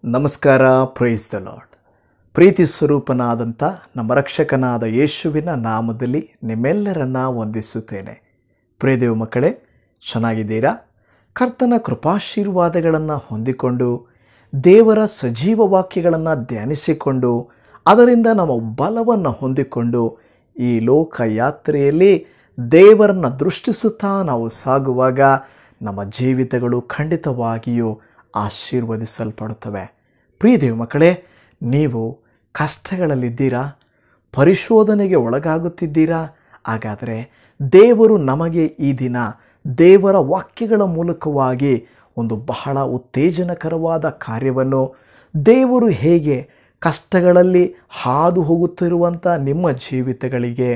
ನಮಸ್ಕಾರ praise the lord ಪ್ರೀತಿ ಸ್ವರೂಪನಾದಂಥ ನಮ್ಮ ರಕ್ಷಕನಾದ ಯೇಸುವಿನ ನಾಮದಲ್ಲಿ ನಿಮ್ಮೆಲ್ಲರನ್ನ ವಂದಿಸುತ್ತೇನೆ ಪ್ರೇದೇವ ಮಕ್ಕಳೇ ಚೆನ್ನಾಗಿದ್ದೀರಾ ಕರ್ತನ ಕೃಪಾಶೀರ್ವಾದಗಳನ್ನು ಹೊಂದಿಕೊಂಡು ದೇವರ ಸಜೀವ ವಾಕ್ಯಗಳನ್ನು ಧ್ಯಾನಿಸಿಕೊಂಡು ಅದರಿಂದ ನಮ್ಮ ಬಲವನ್ನು ಹೊಂದಿಕೊಂಡು ಈ ಲೋಕ ಯಾತ್ರೆಯಲ್ಲಿ ದೇವರನ್ನು ದೃಷ್ಟಿಸುತ್ತಾ ನಾವು ಸಾಗುವಾಗ ನಮ್ಮ ಜೀವಿತಗಳು ಖಂಡಿತವಾಗಿಯೂ ಆಶೀರ್ವದಿಸಲ್ಪಡುತ್ತವೆ ಪ್ರಿಯ ದೇವ ಮಕ್ಕಳೇ ನೀವು ಕಷ್ಟಗಳಲ್ಲಿದ್ದೀರಾ ಪರಿಶೋಧನೆಗೆ ಒಳಗಾಗುತ್ತಿದ್ದೀರಾ ಹಾಗಾದರೆ ದೇವರು ನಮಗೆ ಈ ದಿನ ದೇವರ ವಾಕ್ಯಗಳ ಮೂಲಕವಾಗಿ ಒಂದು ಬಹಳ ಉತ್ತೇಜನಕರವಾದ ಕಾರ್ಯವನ್ನು ದೇವರು ಹೇಗೆ ಕಷ್ಟಗಳಲ್ಲಿ ಹಾದು ಹೋಗುತ್ತಿರುವಂಥ ನಿಮ್ಮ ಜೀವಿತಗಳಿಗೆ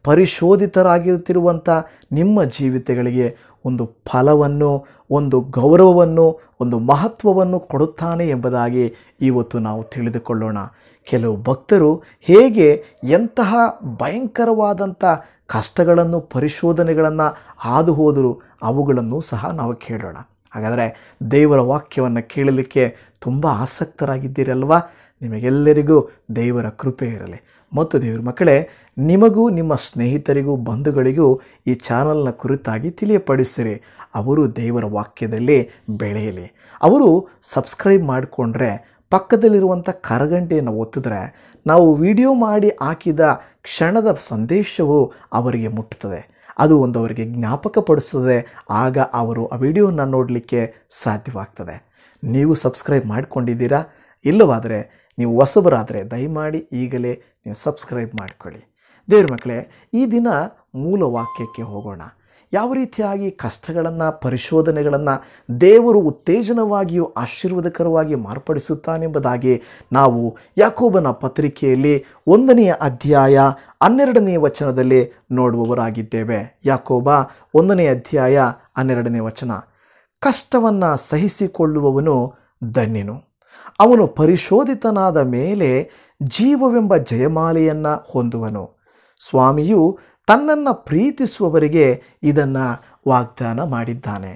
ಪರಿಶೋಧಿತರಾಗಿರುತ್ತಿರುವಂಥ ನಿಮ್ಮ ಜೀವಿತಗಳಿಗೆ ಒಂದು ಫಲವನ್ನು ಒಂದು ಗೌರವವನ್ನು ಒಂದು ಮಹತ್ವವನ್ನು ಕೊಡುತ್ತಾನೆ ಎಂಬುದಾಗಿ ಇವತ್ತು ನಾವು ತಿಳಿದುಕೊಳ್ಳೋಣ ಕೆಲವು ಭಕ್ತರು ಹೇಗೆ ಎಂತಹ ಭಯಂಕರವಾದಂಥ ಕಷ್ಟಗಳನ್ನು ಪರಿಶೋಧನೆಗಳನ್ನು ಹಾದು ಹೋದರು ಅವುಗಳನ್ನು ಸಹ ನಾವು ಕೇಳೋಣ ಹಾಗಾದರೆ ದೇವರ ವಾಕ್ಯವನ್ನು ಕೇಳಲಿಕ್ಕೆ ತುಂಬ ಆಸಕ್ತರಾಗಿದ್ದೀರಲ್ವಾ ನಿಮಗೆಲ್ಲರಿಗೂ ದೇವರ ಕೃಪೆ ಇರಲಿ ಮತ್ತು ದೇವರ ಮಕ್ಕಳೇ ನಿಮಗೂ ನಿಮ್ಮ ಸ್ನೇಹಿತರಿಗೂ ಬಂಧುಗಳಿಗೂ ಈ ಚಾನಲ್ನ ಕುರಿತಾಗಿ ತಿಳಿಯಪಡಿಸಿರಿ ಅವರು ದೇವರ ವಾಕ್ಯದಲ್ಲಿ ಬೆಳೆಯಲಿ ಅವರು ಸಬ್ಸ್ಕ್ರೈಬ್ ಮಾಡಿಕೊಂಡ್ರೆ ಪಕ್ಕದಲ್ಲಿರುವಂಥ ಕರಗಂಟೆಯನ್ನು ಒತ್ತಿದ್ರೆ ನಾವು ವಿಡಿಯೋ ಮಾಡಿ ಹಾಕಿದ ಕ್ಷಣದ ಸಂದೇಶವು ಅವರಿಗೆ ಮುಟ್ಟುತ್ತದೆ ಅದು ಒಂದು ಅವರಿಗೆ ಜ್ಞಾಪಕಪಡಿಸ್ತದೆ ಆಗ ಅವರು ಆ ವಿಡಿಯೋನ ನೋಡಲಿಕ್ಕೆ ಸಾಧ್ಯವಾಗ್ತದೆ ನೀವು ಸಬ್ಸ್ಕ್ರೈಬ್ ಮಾಡಿಕೊಂಡಿದ್ದೀರಾ ಇಲ್ಲವಾದರೆ ನೀವು ಹೊಸಬರಾದರೆ ದಯಮಾಡಿ ಈಗಲೇ ನೀವು ಸಬ್ಸ್ಕ್ರೈಬ್ ಮಾಡಿಕೊಳ್ಳಿ ದೇವ್ರ ಮಕ್ಕಳೇ ಈ ದಿನ ಮೂಲ ವಾಕ್ಯಕ್ಕೆ ಹೋಗೋಣ ಯಾವ ರೀತಿಯಾಗಿ ಕಷ್ಟಗಳನ್ನು ಪರಿಶೋಧನೆಗಳನ್ನು ದೇವರು ಉತ್ತೇಜನವಾಗಿಯೂ ಆಶೀರ್ವಾದಕರವಾಗಿ ಮಾರ್ಪಡಿಸುತ್ತಾನೆಂಬುದಾಗಿ ನಾವು ಯಾಕೋಬನ ಪತ್ರಿಕೆಯಲ್ಲಿ ಒಂದನೆಯ ಅಧ್ಯಾಯ ಹನ್ನೆರಡನೆಯ ವಚನದಲ್ಲಿ ನೋಡುವವರಾಗಿದ್ದೇವೆ ಯಾಕೋಬ ಒಂದನೇ ಅಧ್ಯಾಯ ಹನ್ನೆರಡನೇ ವಚನ ಕಷ್ಟವನ್ನು ಸಹಿಸಿಕೊಳ್ಳುವವನು ಧನ್ಯನು ಅವನು ಪರಿಶೋಧಿತನಾದ ಮೇಲೆ ಜೀವವೆಂಬ ಜಯಮಾಲೆಯನ್ನು ಹೊಂದುವನು ಸ್ವಾಮಿಯು ತನ್ನನ್ನು ಪ್ರೀತಿಸುವವರಿಗೆ ಇದನ್ನು ವಾಗ್ದಾನ ಮಾಡಿದ್ದಾನೆ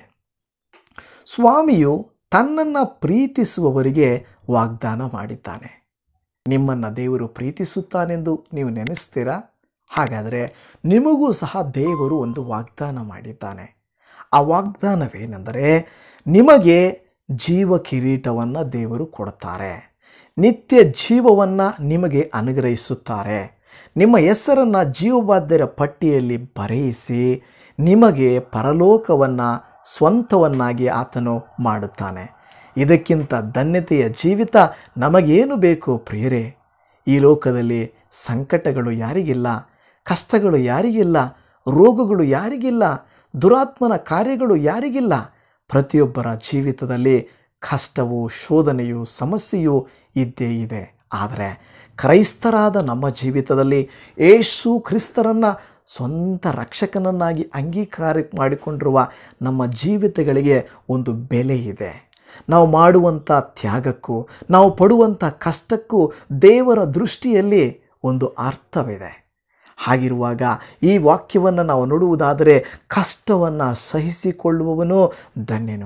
ಸ್ವಾಮಿಯು ತನ್ನನ್ನು ಪ್ರೀತಿಸುವವರಿಗೆ ವಾಗ್ದಾನ ಮಾಡಿದ್ದಾನೆ ನಿಮ್ಮನ್ನು ದೇವರು ಪ್ರೀತಿಸುತ್ತಾನೆಂದು ನೀವು ನೆನೆಸ್ತೀರಾ ಹಾಗಾದರೆ ನಿಮಗೂ ಸಹ ದೇವರು ಒಂದು ವಾಗ್ದಾನ ಮಾಡಿದ್ದಾನೆ ಆ ವಾಗ್ದಾನವೇನೆಂದರೆ ನಿಮಗೆ ಜೀವ ಕಿರೀಟವನ್ನು ದೇವರು ಕೊಡುತ್ತಾರೆ ನಿತ್ಯ ಜೀವವನ್ನು ನಿಮಗೆ ಅನುಗ್ರಹಿಸುತ್ತಾರೆ ನಿಮ್ಮ ಹೆಸರನ್ನು ಜೀವಬಾಧ್ಯರ ಪಟ್ಟಿಯಲ್ಲಿ ಬರೆಯಿಸಿ ನಿಮಗೆ ಪರಲೋಕವನ್ನು ಸ್ವಂತವನ್ನಾಗಿ ಆತನು ಮಾಡುತ್ತಾನೆ ಇದಕ್ಕಿಂತ ಧನ್ಯತೆಯ ಜೀವಿತ ನಮಗೇನು ಬೇಕು ಪ್ರಿಯರೇ ಈ ಲೋಕದಲ್ಲಿ ಸಂಕಟಗಳು ಯಾರಿಗಿಲ್ಲ ಕಷ್ಟಗಳು ಯಾರಿಗಿಲ್ಲ ರೋಗಗಳು ಯಾರಿಗಿಲ್ಲ ದುರಾತ್ಮನ ಕಾರ್ಯಗಳು ಯಾರಿಗಿಲ್ಲ ಪ್ರತಿಯೊಬ್ಬರ ಜೀವಿತದಲ್ಲಿ ಕಷ್ಟವು ಶೋಧನೆಯು ಸಮಸ್ಯೆಯು ಇದ್ದೇ ಇದೆ ಆದರೆ ಕ್ರೈಸ್ತರಾದ ನಮ್ಮ ಜೀವಿತದಲ್ಲಿ ಏಸು ಕ್ರಿಸ್ತರನ್ನು ಸ್ವಂತ ರಕ್ಷಕನನ್ನಾಗಿ ಅಂಗೀಕಾರ ಮಾಡಿಕೊಂಡಿರುವ ನಮ್ಮ ಜೀವಿತಗಳಿಗೆ ಒಂದು ಬೆಲೆ ಇದೆ ನಾವು ಮಾಡುವಂಥ ತ್ಯಾಗಕ್ಕೂ ನಾವು ಪಡುವಂಥ ಕಷ್ಟಕ್ಕೂ ದೇವರ ದೃಷ್ಟಿಯಲ್ಲಿ ಒಂದು ಅರ್ಥವಿದೆ ಹಾಗಿರುವಾಗ ಈ ವಾಕ್ಯವನ್ನು ನಾವು ನೋಡುವುದಾದರೆ ಕಷ್ಟವನ್ನು ಸಹಿಸಿಕೊಳ್ಳುವವನು ಧನ್ಯನು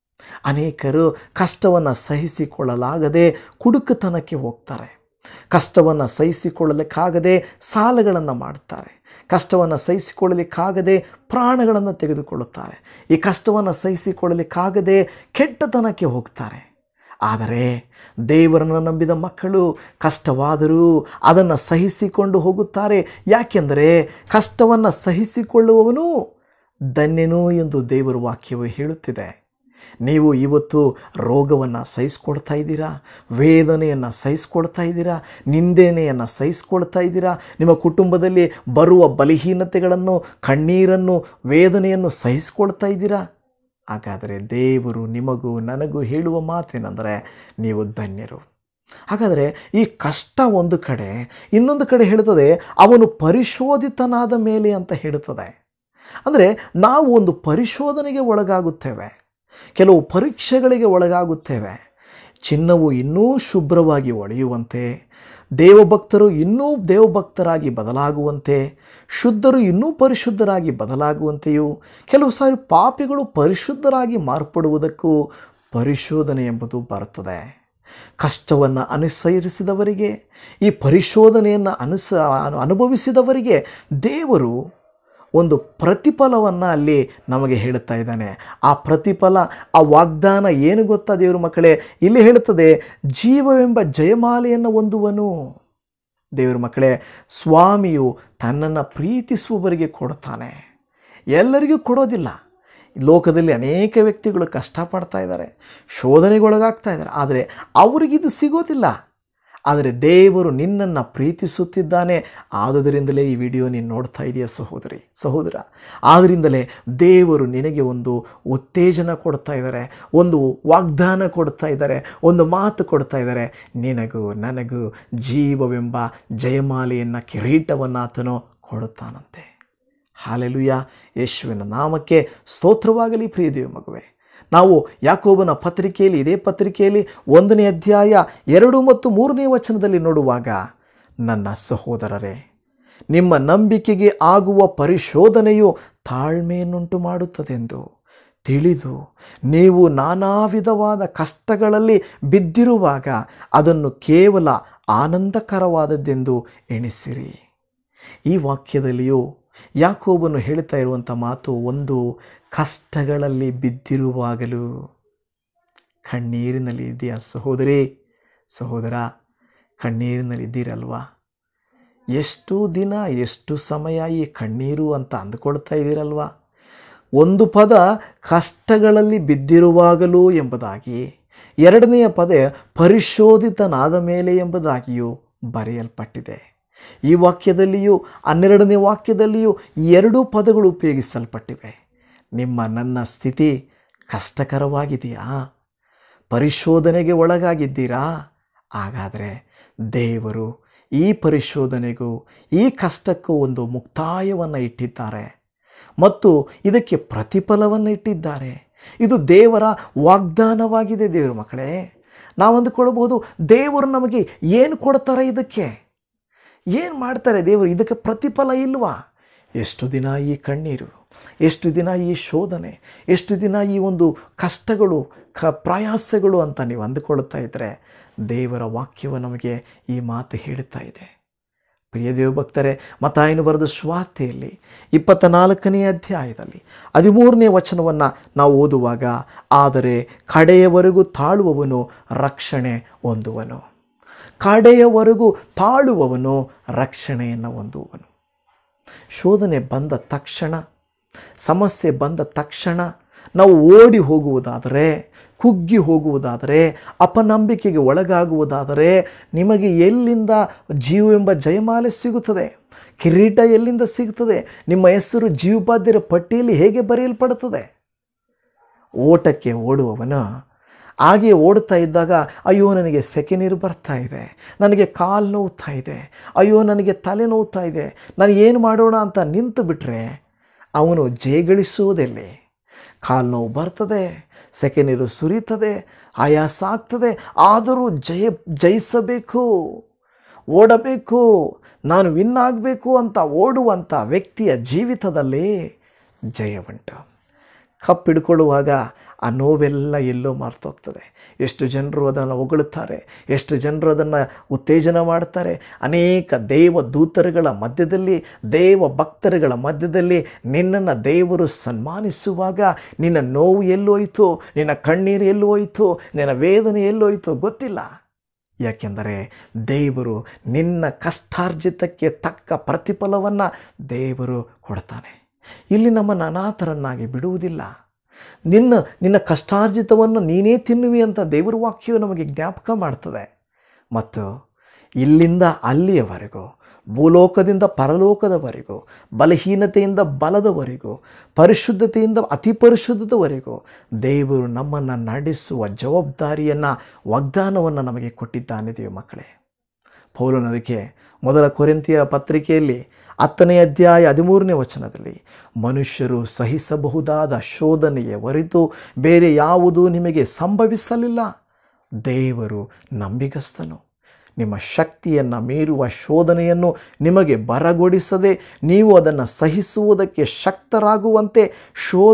ಅನೇಕರು ಕಷ್ಟವನ್ನು ಸಹಿಸಿಕೊಳ್ಳಲಾಗದೆ ಕುಡುಕತನಕ್ಕೆ ಹೋಗ್ತಾರೆ ಕಷ್ಟವನ್ನು ಸಹಿಸಿಕೊಳ್ಳಲಿಕ್ಕಾಗದೆ ಸಾಲಗಳನ್ನು ಮಾಡ್ತಾರೆ ಕಷ್ಟವನ್ನು ಸಹಿಸಿಕೊಳ್ಳಲಿಕ್ಕಾಗದೆ ಪ್ರಾಣಗಳನ್ನು ತೆಗೆದುಕೊಳ್ಳುತ್ತಾರೆ ಈ ಕಷ್ಟವನ್ನು ಸಹಿಸಿಕೊಳ್ಳಲಿಕ್ಕಾಗದೆ ಕೆಟ್ಟತನಕ್ಕೆ ಹೋಗ್ತಾರೆ ಆದರೆ ದೇವರನ್ನು ನಂಬಿದ ಮಕ್ಕಳು ಕಷ್ಟವಾದರೂ ಅದನ್ನು ಸಹಿಸಿಕೊಂಡು ಹೋಗುತ್ತಾರೆ ಯಾಕೆಂದರೆ ಕಷ್ಟವನ್ನು ಸಹಿಸಿಕೊಳ್ಳುವವನು ಧನ್ಯನು ಎಂದು ದೇವರ ವಾಕ್ಯವು ಹೇಳುತ್ತಿದೆ ನೀವು ಇವತ್ತು ರೋಗವನ್ನು ಸಹಿಸ್ಕೊಳ್ತಾ ಇದ್ದೀರಾ ವೇದನೆಯನ್ನು ಸಹಿಸ್ಕೊಳ್ತಾ ಇದ್ದೀರಾ ನಿಂದನೆಯನ್ನು ಸಹಿಸ್ಕೊಳ್ತಾ ಇದ್ದೀರಾ ನಿಮ್ಮ ಕುಟುಂಬದಲ್ಲಿ ಬರುವ ಬಲಹೀನತೆಗಳನ್ನು ಕಣ್ಣೀರನ್ನು ವೇದನೆಯನ್ನು ಸಹಿಸ್ಕೊಳ್ತಾ ಇದ್ದೀರಾ ಹಾಗಾದರೆ ದೇವರು ನಿಮಗೂ ನನಗೂ ಹೇಳುವ ಮಾತೇನೆಂದರೆ ನೀವು ಧನ್ಯರು ಹಾಗಾದರೆ ಈ ಕಷ್ಟ ಒಂದು ಕಡೆ ಇನ್ನೊಂದು ಕಡೆ ಹೇಳುತ್ತದೆ ಅವನು ಪರಿಶೋಧಿತನಾದ ಮೇಲೆ ಅಂತ ಹೇಳುತ್ತದೆ ಅಂದರೆ ನಾವು ಒಂದು ಪರಿಶೋಧನೆಗೆ ಒಳಗಾಗುತ್ತೇವೆ ಕೆಲವು ಪರೀಕ್ಷೆಗಳಿಗೆ ಒಳಗಾಗುತ್ತೇವೆ ಚಿನ್ನವು ಇನ್ನೂ ಶುಭ್ರವಾಗಿ ಒಳೆಯುವಂತೆ ದೇವಭಕ್ತರು ಇನ್ನೂ ದೇವಭಕ್ತರಾಗಿ ಬದಲಾಗುವಂತೆ ಶುದ್ಧರು ಇನ್ನೂ ಪರಿಶುದ್ಧರಾಗಿ ಬದಲಾಗುವಂತೆಯೂ ಕೆಲವು ಸಾರಿ ಪಾಪಿಗಳು ಪರಿಶುದ್ಧರಾಗಿ ಮಾರ್ಪಡುವುದಕ್ಕೂ ಪರಿಶೋಧನೆ ಎಂಬುದು ಬರುತ್ತದೆ ಕಷ್ಟವನ್ನು ಅನುಸರಿಸಿದವರಿಗೆ ಈ ಪರಿಶೋಧನೆಯನ್ನು ಅನುಸ ಅನು- ಅನುಭವಿಸಿದವರಿಗೆ ದೇವರು ಒಂದು ಪ್ರತಿಫಲವನ್ನು ಅಲ್ಲಿ ನಮಗೆ ಹೇಳುತ್ತಾ ಇದ್ದಾನೆ ಆ ಪ್ರತಿಫಲ ಆ ವಾಗ್ದಾನ ಏನು ಗೊತ್ತಾ ದೇವರು ಮಕ್ಕಳೇ ಇಲ್ಲಿ ಹೇಳುತ್ತದೆ ಜೀವವೆಂಬ ಜಯಮಾಲೆಯನ್ನು ಹೊಂದುವನು ದೇವರ ಮಕ್ಕಳೇ ಸ್ವಾಮಿಯು ತನ್ನನ್ನು ಪ್ರೀತಿಸುವವರಿಗೆ ಕೊಡುತ್ತಾನೆ ಎಲ್ಲರಿಗೂ ಕೊಡೋದಿಲ್ಲ ಲೋಕದಲ್ಲಿ ಅನೇಕ ವ್ಯಕ್ತಿಗಳು ಕಷ್ಟಪಡ್ತಾ ಇದ್ದಾರೆ ಶೋಧನೆಗೊಳಗಾಗ್ತಾ ಇದ್ದಾರೆ ಆದರೆ ಅವರಿಗಿದು ಸಿಗೋದಿಲ್ಲ ಆದರೆ ದೇವರು ನಿನ್ನನ್ನು ಪ್ರೀತಿಸುತ್ತಿದ್ದಾನೆ ಆದುದರಿಂದಲೇ ಈ ವಿಡಿಯೋ ನೀನು ನೋಡ್ತಾ ಇದೆಯಾ ಸಹೋದರಿ ಸಹೋದರ ಆದ್ದರಿಂದಲೇ ದೇವರು ನಿನಗೆ ಒಂದು ಉತ್ತೇಜನ ಕೊಡ್ತಾ ಇದ್ದಾರೆ ಒಂದು ವಾಗ್ದಾನ ಕೊಡ್ತಾ ಇದ್ದಾರೆ ಒಂದು ಮಾತು ಕೊಡ್ತಾ ಇದ್ದಾರೆ ನಿನಗೂ ನನಗೂ ಜೀವವೆಂಬ ಜಯಮಾಲೆಯನ್ನು ಕಿರೀಟವನ್ನು ಆತನು ಕೊಡುತ್ತಾನಂತೆ ಹಾಲೆಲುಯ ಯೇಸುವಿನ ನಾಮಕ್ಕೆ ಸ್ತೋತ್ರವಾಗಲಿ ಪ್ರಿಯ ದೇವ ಮಗುವೆ ನಾವು ಯಾಕೋಬನ ಪತ್ರಿಕೆಯಲ್ಲಿ ಇದೇ ಪತ್ರಿಕೆಯಲ್ಲಿ ಒಂದನೇ ಅಧ್ಯಾಯ ಎರಡು ಮತ್ತು ಮೂರನೇ ವಚನದಲ್ಲಿ ನೋಡುವಾಗ ನನ್ನ ಸಹೋದರರೇ ನಿಮ್ಮ ನಂಬಿಕೆಗೆ ಆಗುವ ಪರಿಶೋಧನೆಯು ತಾಳ್ಮೆಯನ್ನುಂಟು ಮಾಡುತ್ತದೆಂದು ತಿಳಿದು ನೀವು ನಾನಾ ವಿಧವಾದ ಕಷ್ಟಗಳಲ್ಲಿ ಬಿದ್ದಿರುವಾಗ ಅದನ್ನು ಕೇವಲ ಆನಂದಕರವಾದದ್ದೆಂದು ಎಣಿಸಿರಿ ಈ ವಾಕ್ಯದಲ್ಲಿಯೂ ಯಾಕೋಬನು ಹೇಳ್ತಾ ಇರುವಂಥ ಮಾತು ಒಂದು ಕಷ್ಟಗಳಲ್ಲಿ ಬಿದ್ದಿರುವಾಗಲೂ ಕಣ್ಣೀರಿನಲ್ಲಿ ಇದೆಯಾ ಸಹೋದರಿ ಸಹೋದರ ಕಣ್ಣೀರಿನಲ್ಲಿ ಇದ್ದೀರಲ್ವಾ ಎಷ್ಟು ದಿನ ಎಷ್ಟು ಸಮಯ ಈ ಕಣ್ಣೀರು ಅಂತ ಅಂದುಕೊಳ್ತಾ ಇದ್ದೀರಲ್ವಾ ಒಂದು ಪದ ಕಷ್ಟಗಳಲ್ಲಿ ಬಿದ್ದಿರುವಾಗಲೂ ಎಂಬುದಾಗಿ ಎರಡನೆಯ ಪದ ಪರಿಶೋಧಿತನಾದ ಮೇಲೆ ಎಂಬುದಾಗಿಯೂ ಬರೆಯಲ್ಪಟ್ಟಿದೆ ಈ ವಾಕ್ಯದಲ್ಲಿಯೂ ಹನ್ನೆರಡನೇ ವಾಕ್ಯದಲ್ಲಿಯೂ ಎರಡೂ ಪದಗಳು ಉಪಯೋಗಿಸಲ್ಪಟ್ಟಿವೆ ನಿಮ್ಮ ನನ್ನ ಸ್ಥಿತಿ ಕಷ್ಟಕರವಾಗಿದೆಯಾ ಪರಿಶೋಧನೆಗೆ ಒಳಗಾಗಿದ್ದೀರಾ ಹಾಗಾದರೆ ದೇವರು ಈ ಪರಿಶೋಧನೆಗೂ ಈ ಕಷ್ಟಕ್ಕೂ ಒಂದು ಮುಕ್ತಾಯವನ್ನು ಇಟ್ಟಿದ್ದಾರೆ ಮತ್ತು ಇದಕ್ಕೆ ಪ್ರತಿಫಲವನ್ನು ಇಟ್ಟಿದ್ದಾರೆ ಇದು ದೇವರ ವಾಗ್ದಾನವಾಗಿದೆ ದೇವರ ಮಕ್ಕಳೇ ನಾವು ಅಂದುಕೊಳ್ಬಹುದು ದೇವರು ನಮಗೆ ಏನು ಕೊಡ್ತಾರೆ ಇದಕ್ಕೆ ಏನು ಮಾಡ್ತಾರೆ ದೇವರು ಇದಕ್ಕೆ ಪ್ರತಿಫಲ ಇಲ್ವಾ ಎಷ್ಟು ದಿನ ಈ ಕಣ್ಣೀರು ಎಷ್ಟು ದಿನ ಈ ಶೋಧನೆ ಎಷ್ಟು ದಿನ ಈ ಒಂದು ಕಷ್ಟಗಳು ಕ ಪ್ರಯಾಸಗಳು ಅಂತ ನೀವು ಅಂದುಕೊಳ್ತಾ ಇದ್ದರೆ ದೇವರ ವಾಕ್ಯವು ನಮಗೆ ಈ ಮಾತು ಹೇಳುತ್ತಾ ಇದೆ ಪ್ರಿಯ ದೇವಭಕ್ತರೆ ಮತಾಯನು ಬರೆದ ಸ್ವಾರ್ಥೆಯಲ್ಲಿ ಇಪ್ಪತ್ತ ನಾಲ್ಕನೇ ಅಧ್ಯಾಯದಲ್ಲಿ ಹದಿಮೂರನೇ ವಚನವನ್ನು ನಾವು ಓದುವಾಗ ಆದರೆ ಕಡೆಯವರೆಗೂ ತಾಳುವವನು ರಕ್ಷಣೆ ಹೊಂದುವನು ಕಡೆಯವರೆಗೂ ತಾಳುವವನು ರಕ್ಷಣೆಯನ್ನು ಹೊಂದುವನು ಶೋಧನೆ ಬಂದ ತಕ್ಷಣ ಸಮಸ್ಯೆ ಬಂದ ತಕ್ಷಣ ನಾವು ಓಡಿ ಹೋಗುವುದಾದರೆ ಕುಗ್ಗಿ ಹೋಗುವುದಾದರೆ ಅಪನಂಬಿಕೆಗೆ ಒಳಗಾಗುವುದಾದರೆ ನಿಮಗೆ ಎಲ್ಲಿಂದ ಜೀವವೆಂಬ ಜಯಮಾಲೆ ಸಿಗುತ್ತದೆ ಕಿರೀಟ ಎಲ್ಲಿಂದ ಸಿಗುತ್ತದೆ ನಿಮ್ಮ ಹೆಸರು ಜೀವಬಾಧ್ಯರ ಪಟ್ಟಿಯಲ್ಲಿ ಹೇಗೆ ಬರೆಯಲ್ಪಡುತ್ತದೆ ಓಟಕ್ಕೆ ಓಡುವವನು ಹಾಗೆ ಓಡ್ತಾ ಇದ್ದಾಗ ಅಯ್ಯೋ ನನಗೆ ಸೆಕೆ ನೀರು ಬರ್ತಾ ಇದೆ ನನಗೆ ಕಾಲು ನೋವ್ತಾ ಇದೆ ಅಯ್ಯೋ ನನಗೆ ತಲೆ ನೋವ್ತಾ ಇದೆ ನಾನು ಏನು ಮಾಡೋಣ ಅಂತ ನಿಂತು ಬಿಟ್ಟರೆ ಅವನು ಜಯಗಳಿಸುವುದೆಲ್ಲಿ ಕಾಲು ನೋವು ಬರ್ತದೆ ಸೆಕೆ ನೀರು ಸುರಿತದೆ ಆಯಾಸ ಆಗ್ತದೆ ಆದರೂ ಜಯ ಜಯಿಸಬೇಕು ಓಡಬೇಕು ನಾನು ವಿನ್ ಆಗಬೇಕು ಅಂತ ಓಡುವಂಥ ವ್ಯಕ್ತಿಯ ಜೀವಿತದಲ್ಲಿ ಜಯ ಉಂಟು ಕಪ್ ಹಿಡ್ಕೊಳ್ಳುವಾಗ ಆ ನೋವೆಲ್ಲ ಎಲ್ಲೋ ಮರ್ತೋಗ್ತದೆ ಎಷ್ಟು ಜನರು ಅದನ್ನು ಹೊಗಳುತ್ತಾರೆ ಎಷ್ಟು ಜನರು ಅದನ್ನು ಉತ್ತೇಜನ ಮಾಡ್ತಾರೆ ಅನೇಕ ದೇವ ದೂತರುಗಳ ಮಧ್ಯದಲ್ಲಿ ದೇವ ಭಕ್ತರುಗಳ ಮಧ್ಯದಲ್ಲಿ ನಿನ್ನನ್ನು ದೇವರು ಸನ್ಮಾನಿಸುವಾಗ ನಿನ್ನ ನೋವು ಎಲ್ಲೋಯ್ತು ನಿನ್ನ ಕಣ್ಣೀರು ಎಲ್ಲೋಯ್ತು ನಿನ್ನ ವೇದನೆ ಎಲ್ಲೋಯ್ತು ಗೊತ್ತಿಲ್ಲ ಯಾಕೆಂದರೆ ದೇವರು ನಿನ್ನ ಕಷ್ಟಾರ್ಜಿತಕ್ಕೆ ತಕ್ಕ ಪ್ರತಿಫಲವನ್ನು ದೇವರು ಕೊಡ್ತಾನೆ ಇಲ್ಲಿ ನಮ್ಮನ್ನು ಅನಾಥರನ್ನಾಗಿ ಬಿಡುವುದಿಲ್ಲ ನಿನ್ನ ನಿನ್ನ ಕಷ್ಟಾರ್ಜಿತವನ್ನು ನೀನೇ ತಿನ್ನುವಿ ಅಂತ ದೇವರ ವಾಕ್ಯವು ನಮಗೆ ಜ್ಞಾಪಕ ಮಾಡ್ತದೆ ಮತ್ತು ಇಲ್ಲಿಂದ ಅಲ್ಲಿಯವರೆಗೂ ಭೂಲೋಕದಿಂದ ಪರಲೋಕದವರೆಗೂ ಬಲಹೀನತೆಯಿಂದ ಬಲದವರೆಗೂ ಪರಿಶುದ್ಧತೆಯಿಂದ ಅತಿ ಪರಿಶುದ್ಧದವರೆಗೂ ದೇವರು ನಮ್ಮನ್ನು ನಡೆಸುವ ಜವಾಬ್ದಾರಿಯನ್ನು ವಾಗ್ದಾನವನ್ನು ನಮಗೆ ಕೊಟ್ಟಿದ್ದಾನೆ ದೇವ ಮಕ್ಕಳೇ ಪೌಲನದಕ್ಕೆ ಮೊದಲ ಕೊರಿಂತಿಯ ಪತ್ರಿಕೆಯಲ್ಲಿ ಹತ್ತನೇ ಅಧ್ಯಾಯ ಹದಿಮೂರನೇ ವಚನದಲ್ಲಿ ಮನುಷ್ಯರು ಸಹಿಸಬಹುದಾದ ಶೋಧನೆಯ ಹೊರತು ಬೇರೆ ಯಾವುದೂ ನಿಮಗೆ ಸಂಭವಿಸಲಿಲ್ಲ ದೇವರು ನಂಬಿಗಸ್ತನು ನಿಮ್ಮ ಶಕ್ತಿಯನ್ನು ಮೀರುವ ಶೋಧನೆಯನ್ನು ನಿಮಗೆ ಬರಗೊಡಿಸದೆ ನೀವು ಅದನ್ನು ಸಹಿಸುವುದಕ್ಕೆ ಶಕ್ತರಾಗುವಂತೆ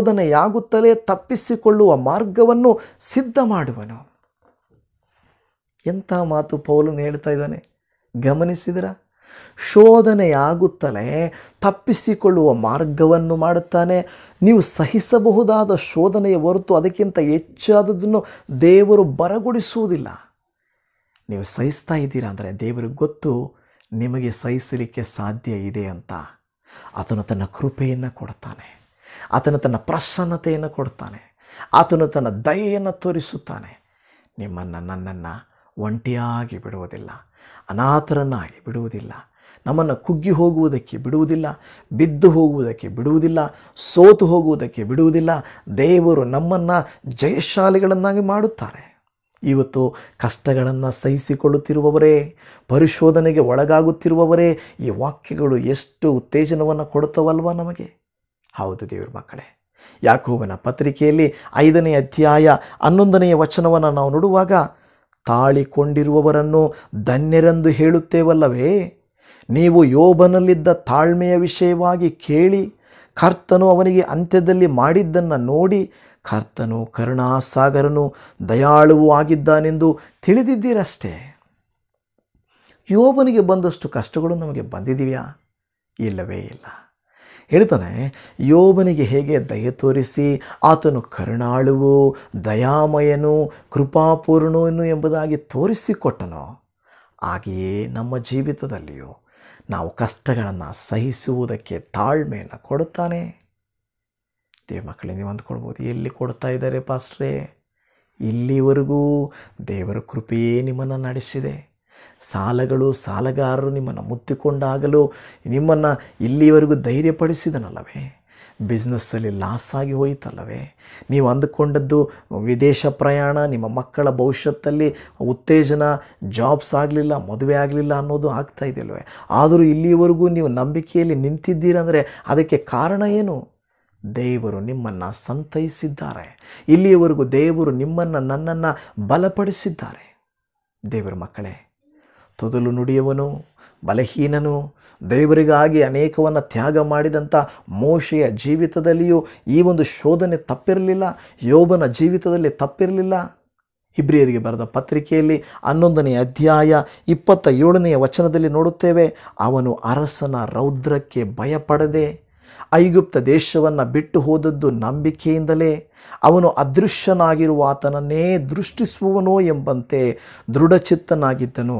ಶೋಧನೆಯಾಗುತ್ತಲೇ ತಪ್ಪಿಸಿಕೊಳ್ಳುವ ಮಾರ್ಗವನ್ನು ಸಿದ್ಧ ಮಾಡುವನು ಎಂಥ ಮಾತು ಪೌಲನು ಹೇಳ್ತಾ ಇದ್ದಾನೆ ಗಮನಿಸಿದ್ರ ಶೋಧನೆಯಾಗುತ್ತಲೇ ತಪ್ಪಿಸಿಕೊಳ್ಳುವ ಮಾರ್ಗವನ್ನು ಮಾಡುತ್ತಾನೆ ನೀವು ಸಹಿಸಬಹುದಾದ ಶೋಧನೆಯ ಹೊರತು ಅದಕ್ಕಿಂತ ಹೆಚ್ಚಾದದನ್ನು ದೇವರು ಬರಗೊಡಿಸುವುದಿಲ್ಲ ನೀವು ಸಹಿಸ್ತಾ ಇದ್ದೀರಾ ಅಂದರೆ ದೇವರಿಗೆ ಗೊತ್ತು ನಿಮಗೆ ಸಹಿಸಲಿಕ್ಕೆ ಸಾಧ್ಯ ಇದೆ ಅಂತ ಆತನು ತನ್ನ ಕೃಪೆಯನ್ನು ಕೊಡ್ತಾನೆ ಆತನು ತನ್ನ ಪ್ರಸನ್ನತೆಯನ್ನು ಕೊಡ್ತಾನೆ ಆತನು ತನ್ನ ದಯೆಯನ್ನು ತೋರಿಸುತ್ತಾನೆ ನಿಮ್ಮನ್ನು ನನ್ನನ್ನು ಒಂಟಿಯಾಗಿ ಬಿಡುವುದಿಲ್ಲ ಅನಾಥರನ್ನಾಗಿ ಬಿಡುವುದಿಲ್ಲ ನಮ್ಮನ್ನು ಕುಗ್ಗಿ ಹೋಗುವುದಕ್ಕೆ ಬಿಡುವುದಿಲ್ಲ ಬಿದ್ದು ಹೋಗುವುದಕ್ಕೆ ಬಿಡುವುದಿಲ್ಲ ಸೋತು ಹೋಗುವುದಕ್ಕೆ ಬಿಡುವುದಿಲ್ಲ ದೇವರು ನಮ್ಮನ್ನು ಜಯಶಾಲಿಗಳನ್ನಾಗಿ ಮಾಡುತ್ತಾರೆ ಇವತ್ತು ಕಷ್ಟಗಳನ್ನು ಸಹಿಸಿಕೊಳ್ಳುತ್ತಿರುವವರೇ ಪರಿಶೋಧನೆಗೆ ಒಳಗಾಗುತ್ತಿರುವವರೇ ಈ ವಾಕ್ಯಗಳು ಎಷ್ಟು ಉತ್ತೇಜನವನ್ನು ಕೊಡುತ್ತವಲ್ವ ನಮಗೆ ಹೌದು ದೇವ್ರ ಮಕ್ಕಳೇ ಯಾಕೋಬನ ಪತ್ರಿಕೆಯಲ್ಲಿ ಐದನೇ ಅಧ್ಯಾಯ ಹನ್ನೊಂದನೆಯ ವಚನವನ್ನು ನಾವು ನೋಡುವಾಗ ತಾಳಿಕೊಂಡಿರುವವರನ್ನು ಧನ್ಯರೆಂದು ಹೇಳುತ್ತೇವಲ್ಲವೇ ನೀವು ಯೋಬನಲ್ಲಿದ್ದ ತಾಳ್ಮೆಯ ವಿಷಯವಾಗಿ ಕೇಳಿ ಕರ್ತನು ಅವನಿಗೆ ಅಂತ್ಯದಲ್ಲಿ ಮಾಡಿದ್ದನ್ನು ನೋಡಿ ಕರ್ತನು ಕರುಣಾಸಾಗರನು ದಯಾಳುವೂ ಆಗಿದ್ದಾನೆಂದು ತಿಳಿದಿದ್ದೀರಷ್ಟೇ ಯೋಬನಿಗೆ ಬಂದಷ್ಟು ಕಷ್ಟಗಳು ನಮಗೆ ಬಂದಿದೆಯಾ ಇಲ್ಲವೇ ಇಲ್ಲ ಹೇಳ್ತಾನೆ ಯೋಬನಿಗೆ ಹೇಗೆ ದಯೆ ತೋರಿಸಿ ಆತನು ಕರುಣಾಳುವು ದಯಾಮಯನು ಕೃಪಾಪೂರ್ಣನು ಎಂಬುದಾಗಿ ತೋರಿಸಿಕೊಟ್ಟನು ಹಾಗೆಯೇ ನಮ್ಮ ಜೀವಿತದಲ್ಲಿಯೂ ನಾವು ಕಷ್ಟಗಳನ್ನು ಸಹಿಸುವುದಕ್ಕೆ ತಾಳ್ಮೆಯನ್ನು ಕೊಡುತ್ತಾನೆ ದೇವ ಮಕ್ಕಳೇ ನೀವು ಅಂದ್ಕೊಳ್ಬೋದು ಎಲ್ಲಿ ಕೊಡ್ತಾ ಇದ್ದಾರೆ ಪಾಸ್ಟ್ರೇ ಇಲ್ಲಿವರೆಗೂ ದೇವರ ಕೃಪೆಯೇ ನಿಮ್ಮನ್ನು ನಡೆಸಿದೆ ಸಾಲಗಳು ಸಾಲಗಾರರು ನಿಮ್ಮನ್ನು ಮುತ್ತಿಕೊಂಡಾಗಲೂ ನಿಮ್ಮನ್ನು ಇಲ್ಲಿವರೆಗೂ ಧೈರ್ಯಪಡಿಸಿದನಲ್ಲವೇ ಬಿಸ್ನೆಸ್ಸಲ್ಲಿ ಲಾಸ್ ಆಗಿ ಹೋಯಿತಲ್ಲವೇ ನೀವು ಅಂದುಕೊಂಡದ್ದು ವಿದೇಶ ಪ್ರಯಾಣ ನಿಮ್ಮ ಮಕ್ಕಳ ಭವಿಷ್ಯತ್ತಲ್ಲಿ ಉತ್ತೇಜನ ಜಾಬ್ಸ್ ಆಗಲಿಲ್ಲ ಮದುವೆ ಆಗಲಿಲ್ಲ ಅನ್ನೋದು ಆಗ್ತಾ ಇದೆಯಲ್ವೇ ಆದರೂ ಇಲ್ಲಿವರೆಗೂ ನೀವು ನಂಬಿಕೆಯಲ್ಲಿ ನಿಂತಿದ್ದೀರಂದರೆ ಅದಕ್ಕೆ ಕಾರಣ ಏನು ದೇವರು ನಿಮ್ಮನ್ನು ಸಂತೈಸಿದ್ದಾರೆ ಇಲ್ಲಿಯವರೆಗೂ ದೇವರು ನಿಮ್ಮನ್ನು ನನ್ನನ್ನು ಬಲಪಡಿಸಿದ್ದಾರೆ ದೇವರ ಮಕ್ಕಳೇ ತೊದಲು ನುಡಿಯವನು ಬಲಹೀನನು ದೇವರಿಗಾಗಿ ಅನೇಕವನ್ನು ತ್ಯಾಗ ಮಾಡಿದಂಥ ಮೋಶೆಯ ಜೀವಿತದಲ್ಲಿಯೂ ಈ ಒಂದು ಶೋಧನೆ ತಪ್ಪಿರಲಿಲ್ಲ ಯೋಬನ ಜೀವಿತದಲ್ಲಿ ತಪ್ಪಿರಲಿಲ್ಲ ಇಬ್ರಿಯರಿಗೆ ಬರೆದ ಪತ್ರಿಕೆಯಲ್ಲಿ ಹನ್ನೊಂದನೇ ಅಧ್ಯಾಯ ಇಪ್ಪತ್ತ ಏಳನೆಯ ವಚನದಲ್ಲಿ ನೋಡುತ್ತೇವೆ ಅವನು ಅರಸನ ರೌದ್ರಕ್ಕೆ ಭಯಪಡದೆ ಐಗುಪ್ತ ದೇಶವನ್ನು ಬಿಟ್ಟು ಹೋದದ್ದು ನಂಬಿಕೆಯಿಂದಲೇ ಅವನು ಅದೃಶ್ಯನಾಗಿರುವ ಆತನನ್ನೇ ದೃಷ್ಟಿಸುವವನೋ ಎಂಬಂತೆ ದೃಢಚಿತ್ತನಾಗಿದ್ದನು